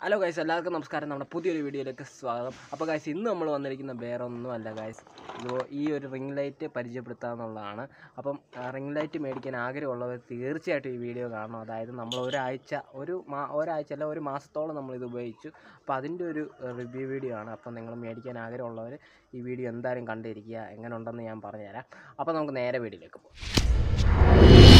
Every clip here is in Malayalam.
ഹലോ ഗൈസ് എല്ലാവർക്കും നമസ്കാരം നമ്മുടെ പുതിയൊരു വീഡിയോയിലേക്ക് സ്വാഗതം അപ്പോൾ ഗൈസ് ഇന്ന് നമ്മൾ വന്നിരിക്കുന്ന വേറെ ഒന്നുമല്ല ഗൈസ് ഇത് ഈ ഒരു റിംഗ് ലൈറ്റ് പരിചയപ്പെടുത്താമെന്നുള്ളതാണ് അപ്പം റിംഗ് ലൈറ്റ് മേടിക്കാൻ ആഗ്രഹമുള്ളവർ തീർച്ചയായിട്ടും ഈ വീഡിയോ കാണണം അതായത് നമ്മൾ ഒരാഴ്ച ഒരു മാ ഒരാഴ്ച അല്ല ഒരു മാസത്തോളം നമ്മൾ ഇത് ഉപയോഗിച്ചു അപ്പോൾ അതിൻ്റെ ഒരു റിവ്യൂ വീഡിയോ ആണ് അപ്പം നിങ്ങൾ മേടിക്കാൻ ആഗ്രഹമുള്ളവർ ഈ വീഡിയോ എന്തായാലും കണ്ടിരിക്കുക എങ്ങനെ ഉണ്ടെന്ന് ഞാൻ പറഞ്ഞുതരാം അപ്പോൾ നമുക്ക് നേരെ വീഡിയോയിലേക്ക് പോകാം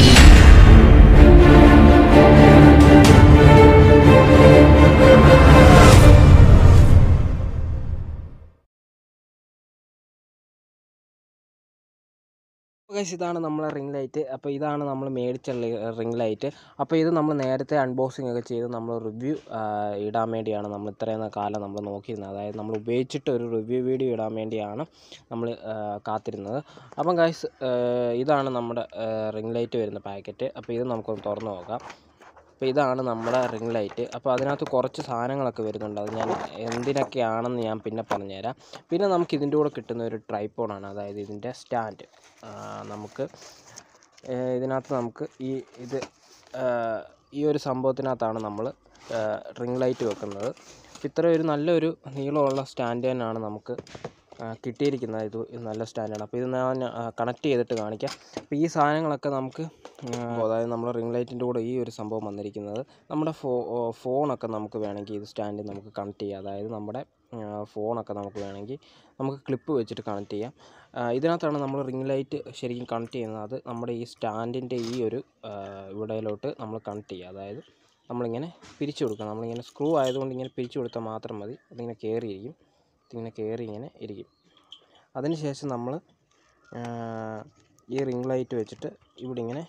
ഗൈസ് ഇതാണ് നമ്മളെ റിംഗ് ലൈറ്റ് അപ്പോൾ ഇതാണ് നമ്മൾ മേടിച്ച റിംഗ് ലൈറ്റ് അപ്പോൾ ഇത് നമ്മൾ നേരത്തെ അൺബോക്സിംഗ് ഒക്കെ ചെയ്ത് നമ്മൾ റിവ്യൂ ഇടാൻ വേണ്ടിയാണ് നമ്മൾ ഇത്രയും കാലം നമ്മൾ നോക്കിയിരുന്നത് അതായത് നമ്മൾ ഉപയോഗിച്ചിട്ട് ഒരു റിവ്യൂ വീഡിയോ ഇടാൻ വേണ്ടിയാണ് നമ്മൾ കാത്തിരുന്നത് അപ്പം ഗൈസ് ഇതാണ് നമ്മുടെ റിംഗ് ലൈറ്റ് വരുന്ന പാക്കറ്റ് അപ്പോൾ ഇത് നമുക്കൊന്ന് തുറന്ന് നോക്കാം അപ്പോൾ ഇതാണ് നമ്മുടെ റിംഗ് ലൈറ്റ് അപ്പോൾ അതിനകത്ത് കുറച്ച് സാധനങ്ങളൊക്കെ വരുന്നുണ്ട് അത് ഞാൻ എന്തിനൊക്കെയാണെന്ന് ഞാൻ പിന്നെ പറഞ്ഞുതരാം പിന്നെ നമുക്ക് ഇതിൻ്റെ കൂടെ കിട്ടുന്ന ഒരു ട്രൈപ്പോഡാണ് അതായത് ഇതിൻ്റെ സ്റ്റാൻഡ് നമുക്ക് ഏഹ് ഇതിനകത്ത് നമുക്ക് ഈ ഇത് ഏഹ് ഈ ഒരു സംഭവത്തിനകത്താണ് നമ്മൾ റിംഗ് ലൈറ്റ് വെക്കുന്നത് അപ്പോൾ ഇത്ര ഒരു നല്ലൊരു നീളമുള്ള സ്റ്റാൻഡ് തന്നെയാണ് നമുക്ക് ആ, കിട്ടിയിരിക്കുന്നത് ഇത് ഇത് നല്ല സ്റ്റാൻഡാണ് അപ്പോൾ ഇത് ഞാൻ കണക്ട് ചെയ്തിട്ട് കാണിക്കാം അപ്പോൾ ഈ സാധനങ്ങളൊക്കെ നമുക്ക് ആ, അതായത് നമ്മൾ റിംഗ് ലൈറ്റിൻ്റെ കൂടെ ഈ ഒരു സംഭവം വന്നിരിക്കുന്നത് നമ്മുടെ ഫോ ഫോണൊക്കെ നമുക്ക് വേണമെങ്കിൽ ഇത് സ്റ്റാൻഡ് നമുക്ക് കണക്ട് ചെയ്യാം അതായത് നമ്മുടെ ആ, ഫോണൊക്കെ നമുക്ക് വേണമെങ്കിൽ നമുക്ക് ക്ലിപ്പ് വെച്ചിട്ട് കണക്ട് ചെയ്യാം ആ, ഇതിനകത്താണ് നമ്മൾ റിംഗ് ലൈറ്റ് ശരിക്കും കണക്ട് ചെയ്യുന്നത് അത് നമ്മുടെ ഈ സ്റ്റാൻഡിൻ്റെ ഈ ഒരു ആ, ഇവിടയിലോട്ട് നമ്മൾ കണക്ട് ചെയ്യുക അതായത് നമ്മളിങ്ങനെ പിരിച്ചു കൊടുക്കുക നമ്മളിങ്ങനെ സ്ക്രൂ ആയതുകൊണ്ട് ഇങ്ങനെ പിരിച്ചു കൊടുത്താൽ മാത്രം മതി അതിങ്ങനെ കയറിയിരിക്കും ഇതിങ്ങനെ കയറി ഇങ്ങനെ ഇരിക്കും അതിനുശേഷം നമ്മൾ ഈ റിംഗ് ലൈറ്റ് വെച്ചിട്ട് ഇവിടെ ഇങ്ങനെ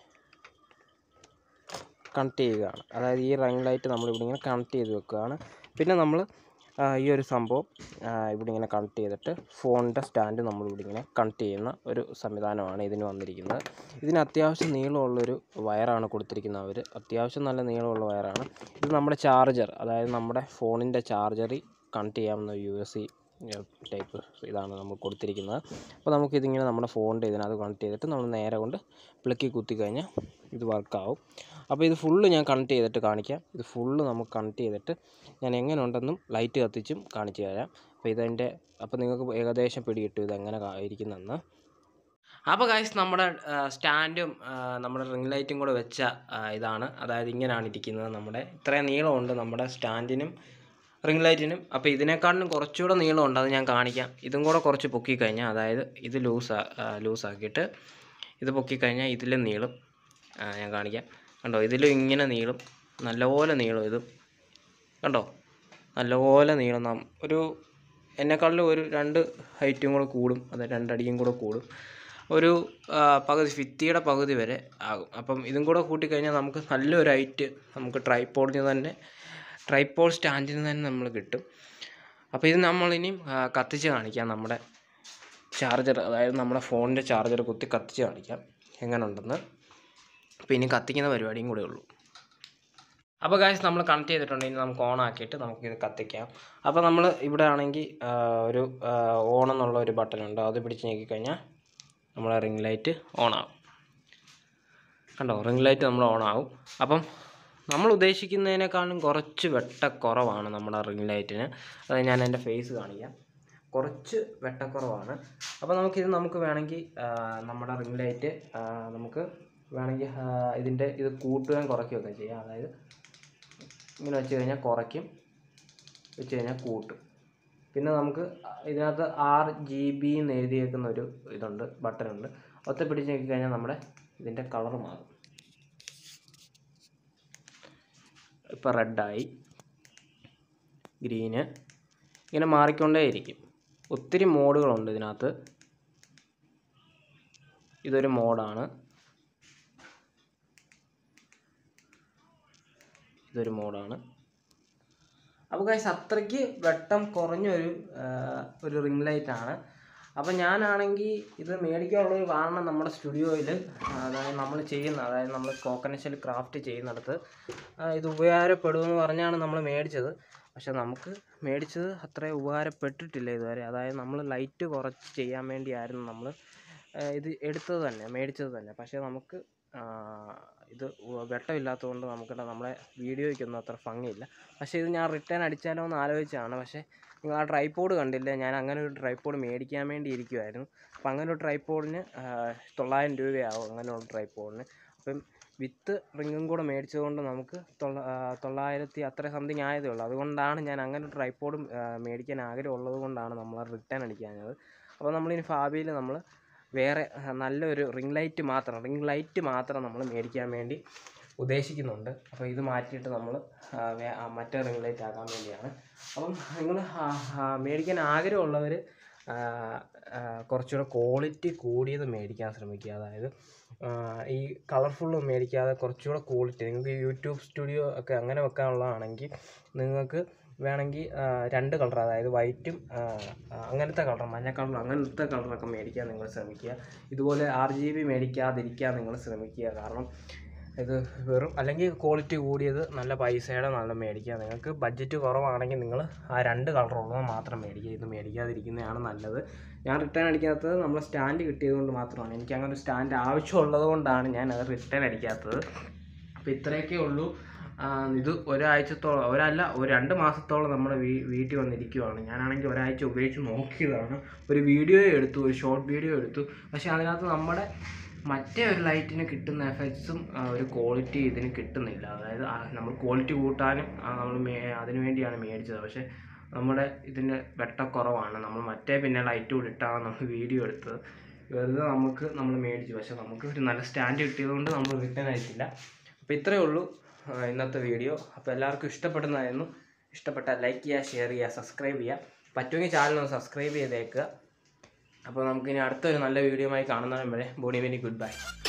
കണക്ട് ചെയ്യുകയാണ് അതായത് ഈ റിംഗ് ലൈറ്റ് നമ്മൾ ഇവിടെ ഇങ്ങനെ കണക്ട് ചെയ്ത് വെക്കുകയാണ് പിന്നെ നമ്മൾ ഈ ഒരു സംഭവം ആ, ഇവിടെ ഇങ്ങനെ കണക്ട് ചെയ്തിട്ട് ഫോണിൻ്റെ സ്റ്റാൻഡ് നമ്മൾ ഇവിടെ ഇങ്ങനെ കണക്ട് ചെയ്യുന്ന ഒരു സംവിധാനമാണ് ഇതിന് വന്നിരിക്കുന്നത് ഇതിന് അത്യാവശ്യം നീളമുള്ളൊരു വയറാണ് കൊടുത്തിരിക്കുന്നത് അവർ അത്യാവശ്യം നല്ല നീളമുള്ള വയറാണ് ഇത് നമ്മുടെ ചാർജർ അതായത് നമ്മുടെ ഫോണിൻ്റെ ചാർജറിൽ കണക്ട് ചെയ്യാവുന്ന യു എസ് സി ടൈപ്പ് ഇതാണ് നമ്മൾ കൊടുത്തിരിക്കുന്നത് അപ്പോൾ നമുക്കിതിങ്ങനെ നമ്മുടെ ഫോണിൻ്റെ ഇതിനകത്ത് കണക്ട് ചെയ്തിട്ട് നമ്മൾ നേരെ കൊണ്ട് പ്ലക്കി കുത്തി കഴിഞ്ഞാൽ ഇത് വർക്കാവും അപ്പോൾ ഇത് ഫുള്ള് ഞാൻ കണക്ട് ചെയ്തിട്ട് കാണിക്കാം ഇത് ഫുള്ള് നമുക്ക് കണക്ട് ചെയ്തിട്ട് ഞാൻ എങ്ങനെ ഉണ്ടെന്നും ലൈറ്റ് കത്തിച്ചും കാണിച്ചു തരാം അപ്പോൾ ഇതെൻ്റെ അപ്പോൾ നിങ്ങൾക്ക് ഏകദേശം പിടികിട്ടും ഇതെങ്ങനെ കാ- ഇരിക്കുന്നെന്ന് അപ്പോൾ ഗൈസ് നമ്മുടെ സ്റ്റാൻഡും നമ്മുടെ റിംഗ് ലൈറ്റും കൂടെ വെച്ച ആ, ഇതാണ് അതായത് ഇങ്ങനെയാണ് ഇരിക്കുന്നത് നമ്മുടെ ഇത്രയും നീളമുണ്ട് നമ്മുടെ സ്റ്റാൻഡിനും റിംഗ് ലൈറ്റിനും അപ്പോൾ ഇതിനേക്കാളിലും കുറച്ചുകൂടെ നീളമുണ്ട് അത് ഞാൻ കാണിക്കാം ഇതും കൂടെ കുറച്ച് പൊക്കി കഴിഞ്ഞാൽ അതായത് ഇത് ലൂസ് ലൂസാക്കിയിട്ട് ഇത് പൊക്കി കഴിഞ്ഞാൽ ഇതിലും നീളും ആ, ഞാൻ കാണിക്കാം കണ്ടോ ഇതിലും ഇങ്ങനെ നീളും നല്ലപോലെ നീളും ഇതും കണ്ടോ നല്ലപോലെ നീളം നാം ഒരു എന്നെക്കാളിലും ഒരു രണ്ട് ഹൈറ്റും കൂടെ കൂടും അത് രണ്ടടിയും കൂടെ കൂടും ഒരു ആ, പകുതി ഫിത്തിയുടെ പകുതി വരെ ആകും അപ്പം ഇതും കൂടെ കൂട്ടിക്കഴിഞ്ഞാൽ നമുക്ക് നല്ലൊരു ഹൈറ്റ് നമുക്ക് ട്രൈപ്പോഡിന് തന്നെ ട്രൈപ്പോൾ സ്റ്റാൻഡിന് തന്നെ നമ്മൾ കിട്ടും അപ്പോൾ ഇത് നമ്മളിനിയും ആ, കത്തിച്ച് കാണിക്കാം നമ്മുടെ ചാർജർ അതായത് നമ്മുടെ ഫോണിൻ്റെ ചാർജർ കുത്തി കത്തിച്ച് കാണിക്കാം എങ്ങനെ ഉണ്ടെന്ന് അപ്പോൾ ഇനി കത്തിക്കുന്ന പരിപാടിയും കൂടെ ഉള്ളൂ അപ്പോൾ ഗായ്സ് നമ്മൾ കണക്ട് ചെയ്തിട്ടുണ്ട് ഇനി നമുക്ക് ഓൺ ആക്കിയിട്ട് നമുക്കിത് കത്തിക്കാം അപ്പോൾ നമ്മൾ ഇവിടെ ആണെങ്കിൽ ഒരു ഓൺ എന്നുള്ള ഒരു ബട്ടൺ ഉണ്ട് അത് പിടിച്ച് ഞെക്കിക്കഴിഞ്ഞാൽ നമ്മുടെ റിംഗ് ലൈറ്റ് ഓൺ ആവും കണ്ടോ റിംഗ് ലൈറ്റ് നമ്മൾ ഓൺ ആവും അപ്പം നമ്മൾ ഉദ്ദേശിക്കുന്നതിനേക്കാളും കുറച്ച് വെട്ടക്കുറവാണ് നമ്മുടെ റിംഗ് ലൈറ്റിന് അത് ഞാൻ എൻ്റെ ഫേസ് കാണിക്കാം കുറച്ച് വെട്ടക്കുറവാണ് അപ്പോൾ നമുക്കിത് നമുക്ക് വേണമെങ്കിൽ ആ, നമ്മുടെ റിംഗ് ലൈറ്റ് ആ, നമുക്ക് വേണമെങ്കിൽ ആ, ഇതിൻ്റെ ഇത് കൂട്ടുകയും കുറയ്ക്കുകയൊക്കെ ചെയ്യാം അതായത് ഇങ്ങനെ വെച്ച് കഴിഞ്ഞാൽ കുറയ്ക്കും വെച്ച് കഴിഞ്ഞാൽ കൂട്ടും പിന്നെ നമുക്ക് ഇതിനകത്ത് ആറ് ജി ബി എന്ന് എഴുതിയേക്കുന്ന ഒരു ഇതുണ്ട് ബട്ടൺ ഉണ്ട് ഒത്ത പിടിച്ച് നോക്കി കഴിഞ്ഞാൽ നമ്മുടെ ഇതിൻ്റെ കളർ മാറും ഇപ്പോൾ റെഡായി ഗ്രീന് ഇങ്ങനെ മാറിക്കൊണ്ടേയിരിക്കും ഒത്തിരി മോഡുകളുണ്ട് ഇതിനകത്ത് ഇതൊരു മോഡാണ് ഇതൊരു മോഡാണ് അപ്പോൾ ഗൈസ് അത്രയ്ക്ക് വെട്ടം കുറഞ്ഞൊരു ആ, ഒരു റിംഗ് ലൈറ്റാണ് അപ്പോൾ ഞാനാണെങ്കിൽ ഇത് മേടിക്കാനുള്ള ഒരു കാരണം നമ്മുടെ സ്റ്റുഡിയോയിൽ അതായത് നമ്മൾ ചെയ്യുന്ന അതായത് നമ്മൾ കോക്കനശൽ ക്രാഫ്റ്റ് ചെയ്യുന്നിടത്ത് ആ, ഇത് ഉപകാരപ്പെടുമെന്ന് പറഞ്ഞാണ് നമ്മൾ മേടിച്ചത് പക്ഷെ നമുക്ക് മേടിച്ചത് അത്ര ഉപകാരപ്പെട്ടിട്ടില്ല ഇതുവരെ അതായത് നമ്മൾ ലൈറ്റ് കുറച്ച് ചെയ്യാൻ വേണ്ടിയായിരുന്നു നമ്മൾ ഇത് എടുത്തത് തന്നെ മേടിച്ചത് തന്നെ പക്ഷേ നമുക്ക് ആ, ഇത് ഉ- വെട്ടമില്ലാത്തതുകൊണ്ട് നമുക്ക് നമ്മളെ വീഡിയോയ്ക്കൊന്നും അത്ര ഭംഗിയില്ല പക്ഷേ ഇത് ഞാൻ റിട്ടേൺ അടിച്ചാലോ എന്ന് ആലോചിച്ചാണ് പക്ഷേ നിങ്ങൾ ആ ട്രൈപ്പോഡ് കണ്ടില്ലേ ഞാൻ അങ്ങനെ ഒരു ട്രൈപ്പോഡ് മേടിക്കാൻ വേണ്ടി ഇരിക്കുമായിരുന്നു അപ്പം അങ്ങനെ ഒരു ട്രൈപ്പോഡിന് തൊള്ളായിരം രൂപയാവും അങ്ങനെ ഒരു ട്രൈപ്പോഡിന് അപ്പം വിത്ത് റിങ്ങും കൂടെ മേടിച്ചതുകൊണ്ട് നമുക്ക് തൊള്ള ആ, തൊള്ളായിരത്തി അത്ര സംതിങ് ആയതേ ഉള്ളൂ അതുകൊണ്ടാണ് ഞാൻ അങ്ങനെ ഒരു ട്രൈപ്പോഡും മേടിക്കാൻ ആഗ്രഹമുള്ളത് കൊണ്ടാണ് നമ്മൾ റിട്ടേൺ അടിക്കാഞ്ഞത് അപ്പോൾ നമ്മളിനി ഭാവിയിൽ നമ്മൾ വേറെ ആ, നല്ലൊരു റിംഗ് ലൈറ്റ് മാത്രം റിംഗ് ലൈറ്റ് മാത്രം നമ്മൾ മേടിക്കാൻ വേണ്ടി ഉദ്ദേശിക്കുന്നുണ്ട് അപ്പോൾ ഇത് മാറ്റിയിട്ട് നമ്മൾ മറ്റേ റിംഗ് ലൈറ്റ് ആക്കാൻ വേണ്ടിയാണ് അപ്പം നിങ്ങൾ മേടിക്കാൻ ആഗ്രഹമുള്ളവർ കുറച്ചുകൂടെ ക്വാളിറ്റി കൂടിയത് മേടിക്കാൻ ശ്രമിക്കുക അതായത് ആ, ഈ കളർഫുള്ള് മേടിക്കാതെ കുറച്ചുകൂടെ ക്വാളിറ്റി നിങ്ങൾക്ക് യൂട്യൂബ് സ്റ്റുഡിയോ ഒക്കെ അങ്ങനെ വെക്കാനുള്ളതാണെങ്കിൽ നിങ്ങൾക്ക് വേണമെങ്കിൽ ആ, രണ്ട് കളർ അതായത് വൈറ്റും അങ്ങനത്തെ കളർ മഞ്ഞ കളർ അങ്ങനത്തെ കളറൊക്കെ മേടിക്കാൻ നിങ്ങൾ ശ്രമിക്കുക ഇതുപോലെ ആർ ജി ബി മേടിക്കാതിരിക്കാൻ നിങ്ങൾ ശ്രമിക്കുക കാരണം ഇത് വെറും അല്ലെങ്കിൽ ക്വാളിറ്റി കൂടിയത് നല്ല പൈസയുടെ നല്ല മേടിക്കുക നിങ്ങൾക്ക് ബഡ്ജറ്റ് കുറവാണെങ്കിൽ നിങ്ങൾ ആ രണ്ട് കളറുള്ളത് മാത്രം മേടിക്കുക ഇത് മേടിക്കാതിരിക്കുന്നതാണ് നല്ലത് ഞാൻ റിട്ടേൺ അടിക്കാത്തത് നമ്മൾ സ്റ്റാൻഡ് കിട്ടിയത് കൊണ്ട് മാത്രമാണ് എനിക്ക് അങ്ങനെ ഒരു സ്റ്റാൻഡ് ആവശ്യമുള്ളത് കൊണ്ടാണ് ഞാൻ അത് റിട്ടേൺ അടിക്കാത്തത് അപ്പോൾ ഇത്രയൊക്കെ ഉള്ളൂ ആ, ഇത് ഒരാഴ്ചത്തോളം ഒരല്ല ഒരു രണ്ട് മാസത്തോളം നമ്മുടെ വീ വീട്ടിൽ വന്നിരിക്കുവാണ് ഞാനാണെങ്കിൽ ഒരാഴ്ച ഉപയോഗിച്ച് നോക്കിയതാണ് ഒരു വീഡിയോ എടുത്തു ഒരു ഷോർട്ട് വീഡിയോ എടുത്തു പക്ഷേ അതിനകത്ത് നമ്മുടെ മറ്റേ ഒരു ലൈറ്റിന് കിട്ടുന്ന എഫക്ട്സും ഒരു ക്വാളിറ്റി ഇതിന് കിട്ടുന്നില്ല അതായത് ആ, നമ്മൾ ക്വാളിറ്റി കൂട്ടാനും നമ്മൾ മേ അതിന് വേണ്ടിയാണ് മേടിച്ചത് പക്ഷേ നമ്മുടെ ഇതിന് വെട്ടക്കുറവാണ് നമ്മൾ മറ്റേ പിന്നെ ലൈറ്റ് കൂടി ഇട്ടാണ് നമ്മൾ വീഡിയോ എടുത്തത് വെറുതെ നമുക്ക് നമ്മൾ മേടിച്ചു പക്ഷേ നമുക്ക് ഒരു നല്ല സ്റ്റാൻഡ് കിട്ടിയതുകൊണ്ട് നമ്മൾ റിട്ടേൺ അയച്ചില്ല അപ്പോൾ ഇത്രയേ ഉള്ളൂ ആ, ഇന്നത്തെ വീഡിയോ അപ്പോൾ എല്ലാവർക്കും ഇഷ്ടപ്പെടുന്നതായിരുന്നു ഇഷ്ടപ്പെട്ടാൽ ലൈക്ക് ചെയ്യുക ഷെയർ ചെയ്യുക സബ്സ്ക്രൈബ് ചെയ്യുക പറ്റുമെങ്കിൽ ചാനൽ ഒന്ന് സബ്സ്ക്രൈബ് ചെയ്തേക്കുക അപ്പോൾ നമുക്കിനി അടുത്തൊരു നല്ല വീഡിയോയുമായി കാണുന്നതിന് വരെ ബോഡി വെരി ഗുഡ് ബൈ